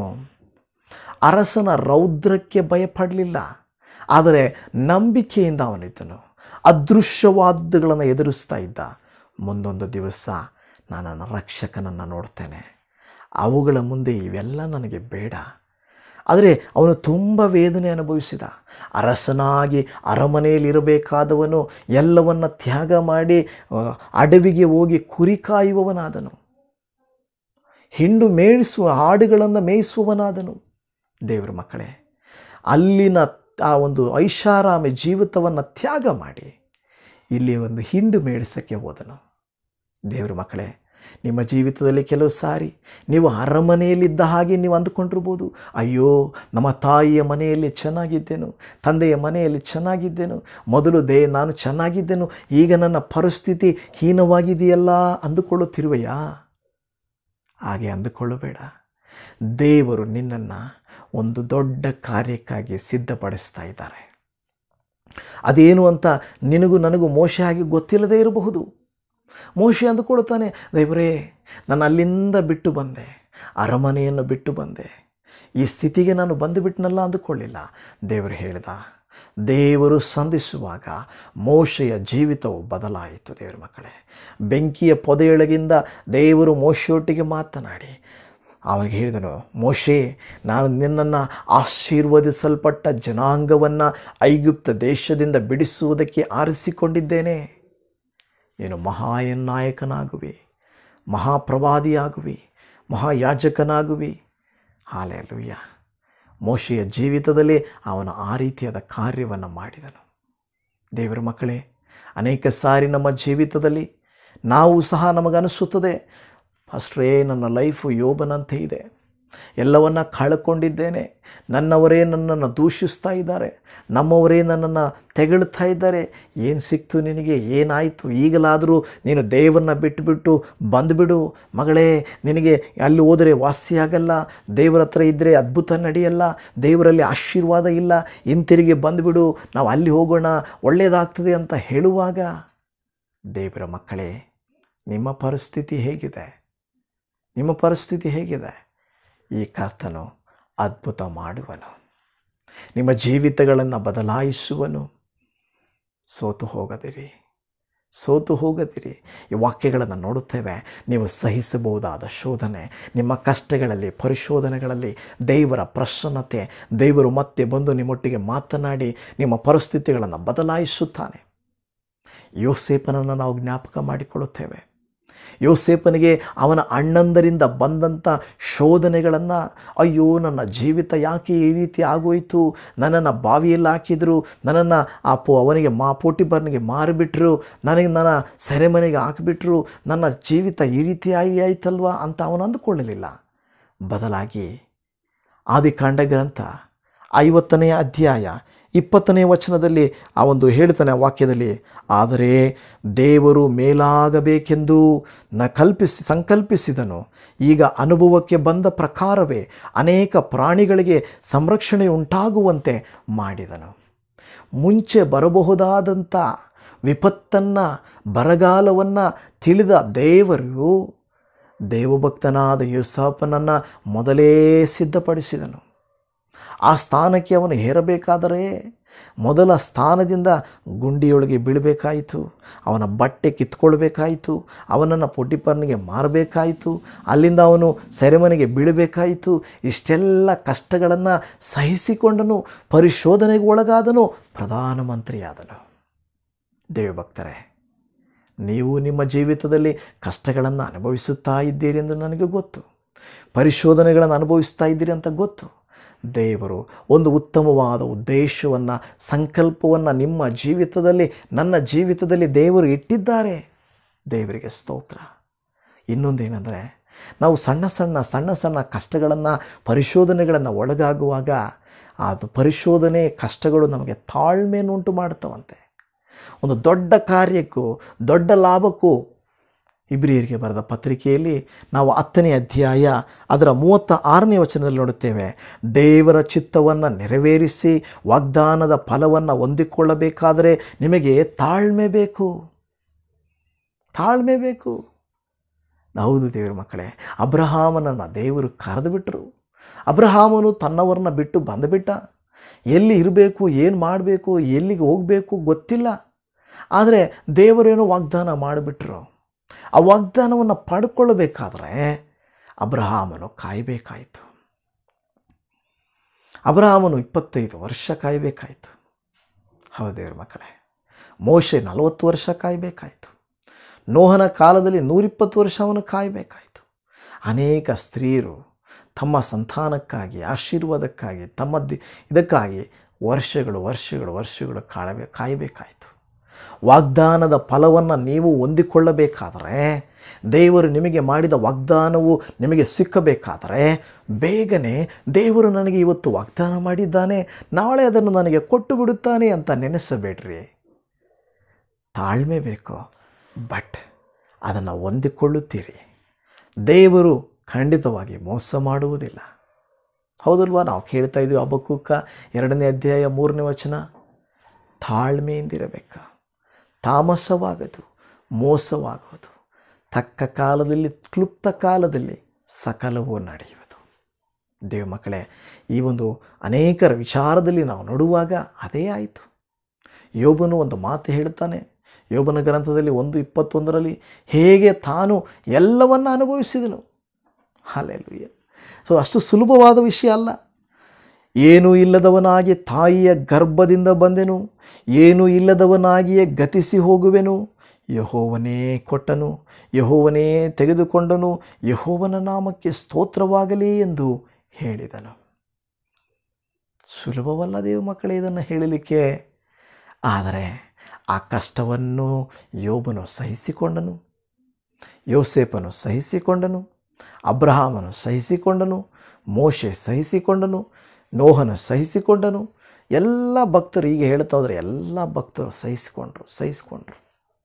ಅರಸನ ರೌದ್ರಕ್ಕೆ ಭಯಪಡಲಿಲ್ಲ ಆದರೆ ನಂಬಿಕೆಯಿಂದ ಅವನಿದ್ದನು ಅದೃಶ್ಯವಾದಗಳನ್ನು ಎದುರಿಸ್ತಾ ಇದ್ದ ಮುಂದೊಂದು ದಿವಸ ನಾನು ನನ್ನ ರಕ್ಷಕನನ್ನು ನೋಡ್ತೇನೆ ಅವುಗಳ ಮುಂದೆ ಇವೆಲ್ಲ ನನಗೆ ಬೇಡ ಆದರೆ ಅವನು ತುಂಬ ವೇದನೆ ಅನುಭವಿಸಿದ ಅರಸನಾಗಿ ಅರಮನೆಯಲ್ಲಿರಬೇಕಾದವನು ಎಲ್ಲವನ್ನ ತ್ಯಾಗ ಮಾಡಿ ಅಡವಿಗೆ ಹೋಗಿ ಕುರಿ ಕಾಯುವವನಾದನು ಹಿಂಡು ಮೇಯಿಸುವ ಹಾಡುಗಳನ್ನು ಮೇಯಿಸುವವನಾದನು ದೇವರ ಮಕ್ಕಳೇ ಅಲ್ಲಿನ ಆ ಒಂದು ಐಷಾರಾಮಿ ಜೀವಿತವನ್ನು ತ್ಯಾಗ ಮಾಡಿ ಇಲ್ಲಿ ಒಂದು ಹಿಂಡು ಮೇಡಿಸೋಕ್ಕೆ ಹೋದನು ದೇವರ ಮಕ್ಕಳೇ ನಿಮ್ಮ ಜೀವಿತದಲ್ಲಿ ಕೆಲವು ಸಾರಿ ನೀವು ಅರಮನೆಯಲ್ಲಿದ್ದ ಹಾಗೆ ನೀವು ಅಂದುಕೊಂಡಿರ್ಬೋದು ಅಯ್ಯೋ ನಮ್ಮ ತಾಯಿಯ ಮನೆಯಲ್ಲಿ ಚೆನ್ನಾಗಿದ್ದೆನು ತಂದೆಯ ಮನೆಯಲ್ಲಿ ಚೆನ್ನಾಗಿದ್ದೆನು ಮೊದಲು ದೇ ನಾನು ಚೆನ್ನಾಗಿದ್ದೆನು ಈಗ ನನ್ನ ಪರಿಸ್ಥಿತಿ ಹೀನವಾಗಿದೆಯಲ್ಲ ಅಂದುಕೊಳ್ಳುತ್ತಿರುವೆಯಾ ಹಾಗೆ ಅಂದುಕೊಳ್ಳಬೇಡ ದೇವರು ನಿನ್ನನ್ನು ಒಂದು ದೊಡ್ಡ ಕಾರ್ಯಕ್ಕಾಗಿ ಸಿದ್ಧಪಡಿಸ್ತಾ ಇದ್ದಾರೆ ಅದೇನು ಅಂತ ನಿನಗೂ ನನಗೂ ಮೋಶೆ ಆಗಿ ಗೊತ್ತಿಲ್ಲದೇ ಇರಬಹುದು ಮೋಶೆ ಅಂದುಕೊಳ್ತಾನೆ ದೇವರೇ ನಾನು ಅಲ್ಲಿಂದ ಬಿಟ್ಟು ಬಂದೆ ಅರಮನೆಯನ್ನು ಬಿಟ್ಟು ಬಂದೆ ಈ ಸ್ಥಿತಿಗೆ ನಾನು ಬಂದುಬಿಟ್ನಲ್ಲ ಅಂದುಕೊಳ್ಳಿಲ್ಲ ದೇವರು ಹೇಳಿದ ದೇವರು ಸಂಧಿಸುವಾಗ ಮೋಶೆಯ ಜೀವಿತವು ಬದಲಾಯಿತು ದೇವರ ಮಕ್ಕಳೇ ಬೆಂಕಿಯ ಪೊದೆಯೊಳಗಿಂದ ದೇವರು ಮೋಶೆಯೊಟ್ಟಿಗೆ ಮಾತನಾಡಿ ಅವನಿಗೆ ಹೇಳಿದನು ಮೋಶೆ ನಾನು ನಿನ್ನನ್ನು ಆಶೀರ್ವದಿಸಲ್ಪಟ್ಟ ಜನಾಂಗವನ್ನು ಐಗುಪ್ತ ದೇಶದಿಂದ ಬಿಡಿಸುವುದಕ್ಕೆ ಆರಿಸಿಕೊಂಡಿದ್ದೇನೆ ನೀನು ಮಹಾಯನ್ನಾಯಕನಾಗುವಿ ಮಹಾಪ್ರವಾದಿಯಾಗುವಿ ಮಹಾಯಾಜಕನಾಗುವಿ ಹಾಲೆಲುಯ್ಯ ಮೋಶೆಯ ಜೀವಿತದಲ್ಲಿ ಅವನು ಆ ರೀತಿಯಾದ ಕಾರ್ಯವನ್ನು ಮಾಡಿದನು ದೇವರ ಮಕ್ಕಳೇ ಅನೇಕ ಸಾರಿ ನಮ್ಮ ಜೀವಿತದಲ್ಲಿ ನಾವು ಸಹ ನಮಗನಿಸುತ್ತದೆ ಅಷ್ಟೇ ನನ್ನ ಲೈಫು ಯೋಬನಂತೆ ಇದೆ ಎಲ್ಲವನ್ನ ಕಳ್ಕೊಂಡಿದ್ದೇನೆ ನನ್ನವರೇ ನನ್ನನ್ನು ದೂಷಿಸ್ತಾ ಇದ್ದಾರೆ ನಮ್ಮವರೇ ನನ್ನನ್ನು ತೆಗಳ್ತಾ ಇದ್ದಾರೆ ಏನು ಸಿಕ್ತು ನಿನಗೆ ಏನಾಯಿತು ಈಗಲಾದರೂ ನೀನು ದೇವರನ್ನ ಬಿಟ್ಟುಬಿಟ್ಟು ಬಂದುಬಿಡು ಮಗಳೇ ನಿನಗೆ ಅಲ್ಲಿ ಹೋದರೆ ವಾಸಿಯಾಗಲ್ಲ ದೇವರ ಹತ್ರ ಇದ್ದರೆ ಅದ್ಭುತ ನಡೆಯಲ್ಲ ದೇವರಲ್ಲಿ ಆಶೀರ್ವಾದ ಇಲ್ಲ ಹಿಂತಿರುಗಿ ಬಂದುಬಿಡು ನಾವು ಅಲ್ಲಿ ಹೋಗೋಣ ಒಳ್ಳೆಯದಾಗ್ತದೆ ಅಂತ ಹೇಳುವಾಗ ದೇವರ ಮಕ್ಕಳೇ ನಿಮ್ಮ ಪರಿಸ್ಥಿತಿ ಹೇಗಿದೆ ನಿಮ್ಮ ಪರಿಸ್ಥಿತಿ ಹೇಗಿದೆ ಈ ಕರ್ತನು ಅದ್ಭುತ ಮಾಡುವನು ನಿಮ್ಮ ಜೀವಿತಗಳನ್ನು ಬದಲಾಯಿಸುವನು ಸೋತು ಹೋಗದಿರಿ ಸೋತು ಹೋಗದಿರಿ ಈ ವಾಕ್ಯಗಳನ್ನು ನೋಡುತ್ತೇವೆ ನೀವು ಸಹಿಸಬಹುದಾದ ಶೋಧನೆ ನಿಮ್ಮ ಕಷ್ಟಗಳಲ್ಲಿ ಪರಿಶೋಧನೆಗಳಲ್ಲಿ ದೇವರ ಪ್ರಸನ್ನತೆ ದೇವರು ಮತ್ತೆ ಬಂದು ನಿಮ್ಮೊಟ್ಟಿಗೆ ಮಾತನಾಡಿ ನಿಮ್ಮ ಪರಿಸ್ಥಿತಿಗಳನ್ನು ಬದಲಾಯಿಸುತ್ತಾನೆ ಯೋಸೇಪನನ್ನು ನಾವು ಜ್ಞಾಪಕ ಮಾಡಿಕೊಳ್ಳುತ್ತೇವೆ ಯೋಸೇಪನಿಗೆ ಅವನ ಅಣ್ಣಂದರಿಂದ ಬಂದಂಥ ಶೋಧನೆಗಳನ್ನು ಅಯ್ಯೋ ನನ್ನ ಜೀವಿತ ಯಾಕೆ ಈ ರೀತಿ ಆಗೋಯಿತು ನನ್ನನ್ನು ಬಾವಿಯಲ್ಲಿ ಹಾಕಿದರು ನನ್ನನ್ನು ಆ ಪೋ ಅವನಿಗೆ ಮಾ ಪೋಟಿಬರ್ನಿಗೆ ಮಾರಿಬಿಟ್ರು ನನಗೆ ನನ್ನ ಸೆರೆಮನೆಗೆ ಹಾಕಿಬಿಟ್ರು ನನ್ನ ಜೀವಿತ ಈ ರೀತಿಯಾಗಿ ಆಯ್ತಲ್ವಾ ಅಂತ ಅವನು ಅಂದುಕೊಳ್ಳಲಿಲ್ಲ ಬದಲಾಗಿ ಆದಿಕಾಂಡ ಗ್ರಂಥ ಐವತ್ತನೇ ಅಧ್ಯಾಯ ಇಪ್ಪತ್ತನೇ ವಚನದಲ್ಲಿ ಆ ಒಂದು ಹೇಳ್ತಾನೆ ಆ ವಾಕ್ಯದಲ್ಲಿ ಆದರೆ ದೇವರು ಮೇಲಾಗಬೇಕೆಂದು ನ ಕಲ್ಪಿಸಿ ಸಂಕಲ್ಪಿಸಿದನು ಈಗ ಅನುಭವಕ್ಕೆ ಬಂದ ಪ್ರಕಾರವೇ ಅನೇಕ ಪ್ರಾಣಿಗಳಿಗೆ ಸಂರಕ್ಷಣೆ ಉಂಟಾಗುವಂತೆ ಮಾಡಿದನು ಮುಂಚೆ ಬರಬಹುದಾದಂಥ ವಿಪತ್ತನ್ನು ಬರಗಾಲವನ್ನು ತಿಳಿದ ದೇವರು ದೇವಭಕ್ತನಾದ ಯೂಸಫನನ್ನು ಮೊದಲೇ ಸಿದ್ಧಪಡಿಸಿದನು ಆ ಸ್ಥಾನಕ್ಕೆ ಅವನು ಹೇರಬೇಕಾದರೆ ಮೊದಲ ಸ್ಥಾನದಿಂದ ಗುಂಡಿಯೊಳಗೆ ಬೀಳಬೇಕಾಯಿತು ಅವನ ಬಟ್ಟೆ ಕಿತ್ಕೊಳ್ಬೇಕಾಯಿತು ಅವನನ್ನು ಪೊಟಿಪರ್ನಿಗೆ ಮಾರಬೇಕಾಯಿತು ಅಲ್ಲಿಂದ ಅವನು ಸೆರೆಮನೆಗೆ ಬೀಳಬೇಕಾಯಿತು ಇಷ್ಟೆಲ್ಲ ಕಷ್ಟಗಳನ್ನು ಸಹಿಸಿಕೊಂಡನು ಪರಿಶೋಧನೆಗೆ ಒಳಗಾದನು ಪ್ರಧಾನಮಂತ್ರಿಯಾದನು ದೇವಭಕ್ತರೇ ನೀವು ನಿಮ್ಮ ಜೀವಿತದಲ್ಲಿ ಕಷ್ಟಗಳನ್ನು ಅನುಭವಿಸುತ್ತಾ ಇದ್ದೀರಿ ಎಂದು ನನಗೆ ಗೊತ್ತು ಪರಿಶೋಧನೆಗಳನ್ನು ಅನುಭವಿಸ್ತಾ ಇದ್ದೀರಿ ಅಂತ ಗೊತ್ತು ದೇವರು ಒಂದು ಉತ್ತಮವಾದ ಉದ್ದೇಶವನ್ನು ಸಂಕಲ್ಪವನ್ನು ನಿಮ್ಮ ಜೀವಿತದಲ್ಲಿ ನನ್ನ ಜೀವಿತದಲ್ಲಿ ದೇವರು ಇಟ್ಟಿದ್ದಾರೆ ದೇವರಿಗೆ ಸ್ತೋತ್ರ ಇನ್ನೊಂದೇನೆಂದರೆ ನಾವು ಸಣ್ಣ ಸಣ್ಣ ಸಣ್ಣ ಸಣ್ಣ ಕಷ್ಟಗಳನ್ನು ಪರಿಶೋಧನೆಗಳನ್ನು ಒಳಗಾಗುವಾಗ ಅದು ಪರಿಶೋಧನೆ ಕಷ್ಟಗಳು ನಮಗೆ ತಾಳ್ಮೆಯನ್ನುಂಟು ಮಾಡ್ತವಂತೆ ಒಂದು ದೊಡ್ಡ ಕಾರ್ಯಕ್ಕೂ ದೊಡ್ಡ ಲಾಭಕ್ಕೂ ಇಬ್ರಿಯರಿಗೆ ಬರೆದ ಪತ್ರಿಕೆಯಲ್ಲಿ ನಾವು ಹತ್ತನೇ ಅಧ್ಯಾಯ ಅದರ ಮೂವತ್ತ ಆರನೇ ವಚನದಲ್ಲಿ ನೋಡುತ್ತೇವೆ ದೇವರ ಚಿತ್ತವನ್ನು ನೆರವೇರಿಸಿ ವಾಗ್ದಾನದ ಫಲವನ್ನು ಹೊಂದಿಕೊಳ್ಳಬೇಕಾದರೆ ನಿಮಗೆ ತಾಳ್ಮೆ ಬೇಕು ತಾಳ್ಮೆ ಬೇಕು ಹೌದು ದೇವರ ಮಕ್ಕಳೇ ಅಬ್ರಹಾಮನನ್ನು ದೇವರು ಕರೆದು ಬಿಟ್ಟರು ಅಬ್ರಹಾಮನು ತನ್ನವರನ್ನ ಬಿಟ್ಟು ಬಂದುಬಿಟ್ಟ ಎಲ್ಲಿ ಇರಬೇಕು ಏನು ಮಾಡಬೇಕು ಎಲ್ಲಿಗೆ ಹೋಗಬೇಕು ಗೊತ್ತಿಲ್ಲ ಆದರೆ ದೇವರೇನೋ ವಾಗ್ದಾನ ಮಾಡಿಬಿಟ್ರು ಆ ವಾಗ್ದಾನವನ್ನು ಪಡ್ಕೊಳ್ಬೇಕಾದ್ರೆ ಅಬ್ರಹಾಮನು ಕಾಯಬೇಕಾಯಿತು ಅಬ್ರಹಾಮನು ಇಪ್ಪತ್ತೈದು ವರ್ಷ ಕಾಯಬೇಕಾಯಿತು ಹೌದು ದೇವ್ರ ಮಕ್ಕಳೇ ಮೋಶೆ ನಲವತ್ತು ವರ್ಷ ಕಾಯಬೇಕಾಯಿತು ನೋಹನ ಕಾಲದಲ್ಲಿ ನೂರಿಪ್ಪತ್ತು ವರ್ಷ ಅವನು ಕಾಯಬೇಕಾಯಿತು ಅನೇಕ ಸ್ತ್ರೀಯರು ತಮ್ಮ ಸಂತಾನಕ್ಕಾಗಿ ಆಶೀರ್ವಾದಕ್ಕಾಗಿ ತಮ್ಮ ದಿ ಇದಕ್ಕಾಗಿ ವರ್ಷಗಳು ವರ್ಷಗಳು ವರ್ಷಗಳು ಕಾಳಬೇ ಕಾಯಬೇಕಾಯಿತು ವಾಗ್ದಾನದ ಫಲವನ್ನು ನೀವು ಹೊಂದಿಕೊಳ್ಳಬೇಕಾದರೆ ದೇವರು ನಿಮಗೆ ಮಾಡಿದ ವಾಗ್ದಾನವು ನಿಮಗೆ ಸಿಕ್ಕಬೇಕಾದರೆ ಬೇಗನೆ ದೇವರು ನನಗೆ ಇವತ್ತು ವಾಗ್ದಾನ ಮಾಡಿದ್ದಾನೆ ನಾಳೆ ಅದನ್ನು ನನಗೆ ಕೊಟ್ಟು ಬಿಡುತ್ತಾನೆ ಅಂತ ನೆನೆಸಬೇಡ್ರಿ ತಾಳ್ಮೆ ಬೇಕು ಬಟ್ ಅದನ್ನು ಹೊಂದಿಕೊಳ್ಳುತ್ತೀರಿ ದೇವರು ಖಂಡಿತವಾಗಿ ಮೋಸ ಮಾಡುವುದಿಲ್ಲ ಹೌದಲ್ವಾ ನಾವು ಕೇಳ್ತಾ ಇದ್ದೀವಿ ಹಬ್ಬಕ್ಕೂಕ ಎರಡನೇ ಅಧ್ಯಾಯ ಮೂರನೇ ವಚನ ತಾಳ್ಮೆಯಿಂದಿರಬೇಕು ತಾಮಸವಾಗದು ಮೋಸವಾಗುವುದು ತಕ್ಕ ಕಾಲದಲ್ಲಿ ಕ್ಲುಪ್ತ ಕಾಲದಲ್ಲಿ ಸಕಲವೂ ನಡೆಯುವುದು ದೇವ ಮಕ್ಕಳೇ ಈ ಒಂದು ಅನೇಕರ ವಿಚಾರದಲ್ಲಿ ನಾವು ನೋಡುವಾಗ ಅದೇ ಆಯಿತು ಯೋಬನು ಒಂದು ಮಾತು ಹೇಳ್ತಾನೆ ಯೋಬನ ಗ್ರಂಥದಲ್ಲಿ ಒಂದು ಇಪ್ಪತ್ತೊಂದರಲ್ಲಿ ಹೇಗೆ ತಾನು ಎಲ್ಲವನ್ನು ಅನುಭವಿಸಿದನು ಹಾಲೆಲುಯ್ಯ ಸೊ ಅಷ್ಟು ಸುಲಭವಾದ ವಿಷಯ ಅಲ್ಲ ಏನೂ ಇಲ್ಲದವನಾಗಿ ತಾಯಿಯ ಗರ್ಭದಿಂದ ಬಂದೆನು ಏನೂ ಇಲ್ಲದವನಾಗಿಯೇ ಗತಿಸಿ ಹೋಗುವೆನು ಯಹೋವನೇ ಕೊಟ್ಟನು ಯಹೋವನೇ ತೆಗೆದುಕೊಂಡನು ಯಹೋವನ ನಾಮಕ್ಕೆ ಸ್ತೋತ್ರವಾಗಲಿ ಎಂದು ಹೇಳಿದನು ಸುಲಭವಲ್ಲ ದೇವ ಮಕ್ಕಳೇ ಇದನ್ನು ಹೇಳಲಿಕ್ಕೆ ಆದರೆ ಆ ಕಷ್ಟವನ್ನು ಯೋಬನು ಸಹಿಸಿಕೊಂಡನು ಯೋಸೇಪನು ಸಹಿಸಿಕೊಂಡನು ಅಬ್ರಹಾಮನು ಸಹಿಸಿಕೊಂಡನು ಮೋಶೆ ಸಹಿಸಿಕೊಂಡನು ನೋಹನು ಸಹಿಸಿಕೊಂಡನು ಎಲ್ಲ ಭಕ್ತರು ಈಗ ಹೇಳ್ತಾ ಹೋದರೆ ಎಲ್ಲ ಭಕ್ತರು ಸಹಿಸಿಕೊಂಡ್ರು ಸಹಿಸಿಕೊಂಡ್ರು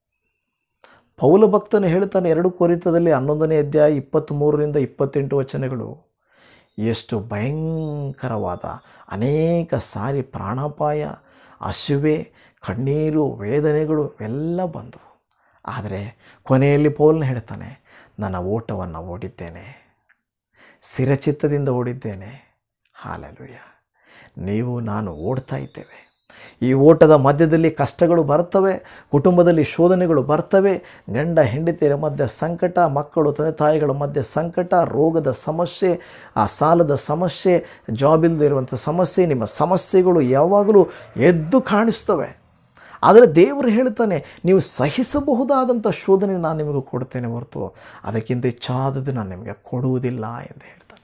ಪೌಲ ಭಕ್ತನು ಹೇಳ್ತಾನೆ ಎರಡು ಕೊರಿತದಲ್ಲಿ ಹನ್ನೊಂದನೇ ಅಧ್ಯಾಯ ಇಪ್ಪತ್ತ್ಮೂರರಿಂದ ಇಪ್ಪತ್ತೆಂಟು ವಚನಗಳು ಎಷ್ಟು ಭಯಂಕರವಾದ ಅನೇಕ ಸಾರಿ ಪ್ರಾಣಾಪಾಯ ಹಸಿವೆ ಕಣ್ಣೀರು ವೇದನೆಗಳು ಎಲ್ಲ ಬಂದವು ಆದರೆ ಕೊನೆಯಲ್ಲಿ ಪೌಲನ ಹೇಳ್ತಾನೆ ನನ್ನ ಓಟವನ್ನು ಓಡಿದ್ದೇನೆ ಸ್ಥಿರಚಿತ್ತದಿಂದ ಓಡಿದ್ದೇನೆ ಹಾಲೆಲುಯ್ಯ ನೀವು ನಾನು ಓಡ್ತಾ ಇದ್ದೇವೆ ಈ ಓಟದ ಮಧ್ಯದಲ್ಲಿ ಕಷ್ಟಗಳು ಬರ್ತವೆ ಕುಟುಂಬದಲ್ಲಿ ಶೋಧನೆಗಳು ಬರ್ತವೆ ಗಂಡ ಹೆಂಡತಿಯರ ಮಧ್ಯೆ ಸಂಕಟ ಮಕ್ಕಳು ತಂದೆ ತಾಯಿಗಳ ಮಧ್ಯೆ ಸಂಕಟ ರೋಗದ ಸಮಸ್ಯೆ ಆ ಸಾಲದ ಸಮಸ್ಯೆ ಜಾಬ್ ಇಲ್ಲದೆ ಇರುವಂಥ ಸಮಸ್ಯೆ ನಿಮ್ಮ ಸಮಸ್ಯೆಗಳು ಯಾವಾಗಲೂ ಎದ್ದು ಕಾಣಿಸ್ತವೆ ಆದರೆ ದೇವರು ಹೇಳ್ತಾನೆ ನೀವು ಸಹಿಸಬಹುದಾದಂಥ ಶೋಧನೆ ನಾನು ನಿಮಗೆ ಕೊಡ್ತೇನೆ ಹೊರತು ಅದಕ್ಕಿಂತ ಹೆಚ್ಚಾದದ್ದು ನಾನು ನಿಮಗೆ ಕೊಡುವುದಿಲ್ಲ ಎಂದು ಹೇಳ್ತಾನೆ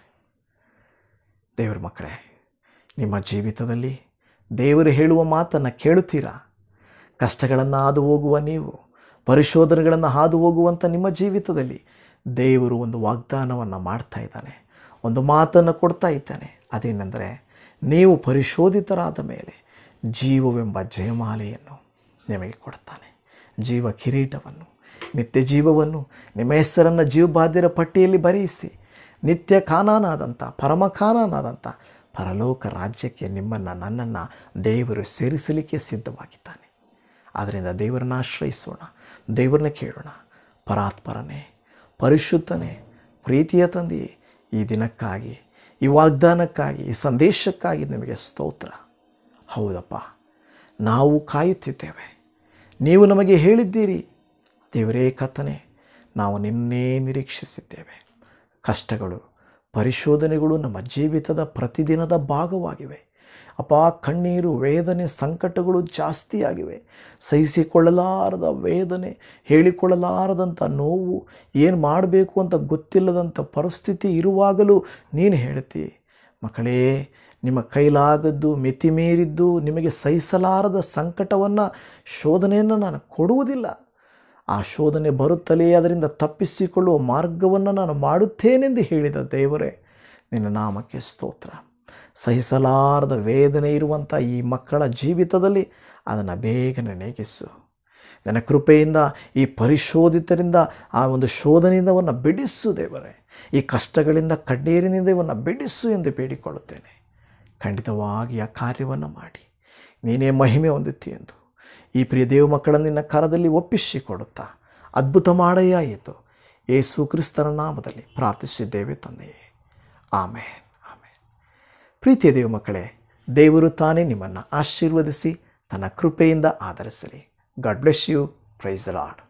ದೇವರ ಮಕ್ಕಳೇ ನಿಮ್ಮ ಜೀವಿತದಲ್ಲಿ ದೇವರು ಹೇಳುವ ಮಾತನ್ನು ಕೇಳುತ್ತೀರಾ ಕಷ್ಟಗಳನ್ನು ಹಾದು ಹೋಗುವ ನೀವು ಪರಿಶೋಧನೆಗಳನ್ನು ಹಾದು ಹೋಗುವಂಥ ನಿಮ್ಮ ಜೀವಿತದಲ್ಲಿ ದೇವರು ಒಂದು ವಾಗ್ದಾನವನ್ನು ಮಾಡ್ತಾ ಇದ್ದಾನೆ ಒಂದು ಮಾತನ್ನು ಕೊಡ್ತಾ ಇದ್ದಾನೆ ಅದೇನೆಂದರೆ ನೀವು ಪರಿಶೋಧಿತರಾದ ಮೇಲೆ ಜೀವವೆಂಬ ಜಯಮಾಲೆಯನ್ನು ನಿಮಗೆ ಕೊಡ್ತಾನೆ ಜೀವ ಕಿರೀಟವನ್ನು ನಿತ್ಯ ಜೀವವನ್ನು ನಿಮ್ಮ ಹೆಸರನ್ನು ಜೀವಬಾಧ್ಯರ ಪಟ್ಟಿಯಲ್ಲಿ ಬರೆಯಿಸಿ ನಿತ್ಯ ಕಾನಾನಾದಂಥ ಪರಮ ಕಾನಾನಾದಂಥ ಪರಲೋಕ ರಾಜ್ಯಕ್ಕೆ ನಿಮ್ಮನ್ನು ನನ್ನನ್ನು ದೇವರು ಸೇರಿಸಲಿಕ್ಕೆ ಸಿದ್ಧವಾಗಿದ್ದಾನೆ ಆದ್ದರಿಂದ ದೇವರನ್ನ ಆಶ್ರಯಿಸೋಣ ದೇವರನ್ನ ಕೇಳೋಣ ಪರಾತ್ಪರನೇ ಪರಿಶುದ್ಧನೇ ಪ್ರೀತಿಯ ತಂದೆಯೇ ಈ ದಿನಕ್ಕಾಗಿ ಈ ವಾಗ್ದಾನಕ್ಕಾಗಿ ಈ ಸಂದೇಶಕ್ಕಾಗಿ ನಿಮಗೆ ಸ್ತೋತ್ರ ಹೌದಪ್ಪ ನಾವು ಕಾಯುತ್ತಿದ್ದೇವೆ ನೀವು ನಮಗೆ ಹೇಳಿದ್ದೀರಿ ದೇವರೇ ಕಥನೆ ನಾವು ನಿನ್ನೇ ನಿರೀಕ್ಷಿಸಿದ್ದೇವೆ ಕಷ್ಟಗಳು ಪರಿಶೋಧನೆಗಳು ನಮ್ಮ ಜೀವಿತದ ಪ್ರತಿದಿನದ ಭಾಗವಾಗಿವೆ ಅಪ್ಪ ಕಣ್ಣೀರು ವೇದನೆ ಸಂಕಟಗಳು ಜಾಸ್ತಿಯಾಗಿವೆ ಸಹಿಸಿಕೊಳ್ಳಲಾರದ ವೇದನೆ ಹೇಳಿಕೊಳ್ಳಲಾರದಂಥ ನೋವು ಏನು ಮಾಡಬೇಕು ಅಂತ ಗೊತ್ತಿಲ್ಲದಂಥ ಪರಿಸ್ಥಿತಿ ಇರುವಾಗಲೂ ನೀನು ಹೇಳ್ತಿ ಮಕ್ಕಳೇ ನಿಮ್ಮ ಕೈಲಾಗದ್ದು ಮಿತಿಮೀರಿದ್ದು ನಿಮಗೆ ಸಹಿಸಲಾರದ ಸಂಕಟವನ್ನು ಶೋಧನೆಯನ್ನು ನಾನು ಕೊಡುವುದಿಲ್ಲ ಆ ಶೋಧನೆ ಬರುತ್ತಲೇ ಅದರಿಂದ ತಪ್ಪಿಸಿಕೊಳ್ಳುವ ಮಾರ್ಗವನ್ನು ನಾನು ಮಾಡುತ್ತೇನೆಂದು ಹೇಳಿದ ದೇವರೇ ನಿನ್ನ ನಾಮಕ್ಕೆ ಸ್ತೋತ್ರ ಸಹಿಸಲಾರದ ವೇದನೆ ಇರುವಂಥ ಈ ಮಕ್ಕಳ ಜೀವಿತದಲ್ಲಿ ಅದನ್ನು ಬೇಗನೆ ನೆಗೆಸು ನನ್ನ ಕೃಪೆಯಿಂದ ಈ ಪರಿಶೋಧಿತರಿಂದ ಆ ಒಂದು ಶೋಧನೆಯಿಂದ ಇವನ್ನು ಬಿಡಿಸು ದೇವರೇ ಈ ಕಷ್ಟಗಳಿಂದ ಕಣ್ಣೀರಿನಿಂದ ಇವನ್ನು ಬಿಡಿಸು ಎಂದು ಬೇಡಿಕೊಳ್ಳುತ್ತೇನೆ ಖಂಡಿತವಾಗಿ ಆ ಕಾರ್ಯವನ್ನು ಮಾಡಿ ನೀನೇ ಮಹಿಮೆ ಹೊಂದುತ್ತಿ ಎಂದು ಈ ಪ್ರಿಯ ದೇವ ಮಕ್ಕಳನ್ನು ನಿನ್ನ ಕರದಲ್ಲಿ ಒಪ್ಪಿಸಿಕೊಡುತ್ತಾ ಅದ್ಭುತ ಮಾಡಯ್ಯ ಎಂದು ಏಸು ಕ್ರಿಸ್ತನ ನಾಮದಲ್ಲಿ ಪ್ರಾರ್ಥಿಸಿದ್ದೇವೆ ತಂದೆಯೇ ಆಮೇನ್ ಆಮೇನ್ ಪ್ರೀತಿಯ ದೇವ ಮಕ್ಕಳೇ ದೇವರು ತಾನೇ ನಿಮ್ಮನ್ನು ಆಶೀರ್ವದಿಸಿ ತನ್ನ ಕೃಪೆಯಿಂದ ಆಧರಿಸಲಿ God bless you praise Lad